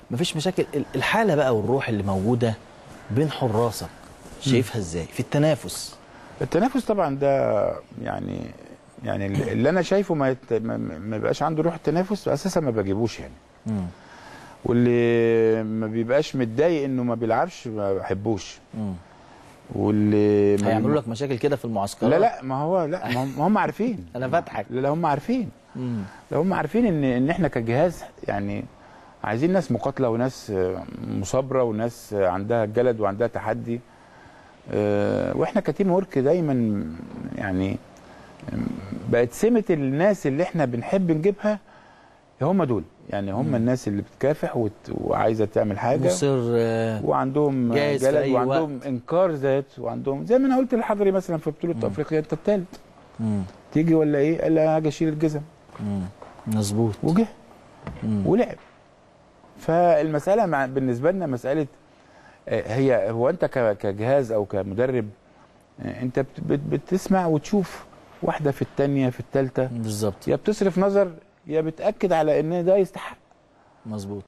مفيش مشاكل ال- الحاله بقى والروح اللي موجوده بين حراسك شايفها ازاي في التنافس التنافس طبعا ده يعني يعني اللي انا شايفه ما يت... ما ما بيبقاش عنده روح التنافس اساسا ما بجيبوش يعني مم. واللي ما بيبقاش متضايق انه ما بيلعبش ما بحبوش مم. واللي ما- هيعملوا لك مشاكل كده في المعسكرات لا لا ما هو لا ما هم- ما هم عارفين انا فاتحك لا هم عارفين مم. لا هم عارفين ان ان احنا كجهاز يعني عايزين ناس مقاتله وناس آه، مثابره وناس آه، عندها جلد وعندها تحدي آه، واحنا كتيم ورك دايما يعني آم، بقت سمه الناس اللي احنا بنحب نجيبها هم دول يعني هم الناس اللي بتكافح وت- وعايزه تعمل حاجه مصر آه، وعندهم جاهز في جلد أي وعندهم وقت. انكار ذات وعندهم زي ما انا قلت للحضري مثلا في بطوله افريقيا انت الثالث مم. تيجي ولا ايه؟ قال لي هاجي اشيل الجزم مم. مظبوط وجه مم. ولعب فالمساله مع بالنسبه لنا مساله آه، هي هو انت ك- كجهاز او كمدرب آه، انت بت- بت- بتسمع وتشوف واحده في الثانيه في الثالثه بالظبط يا بتصرف نظر يا بتاكد على ان ده يستحق مظبوط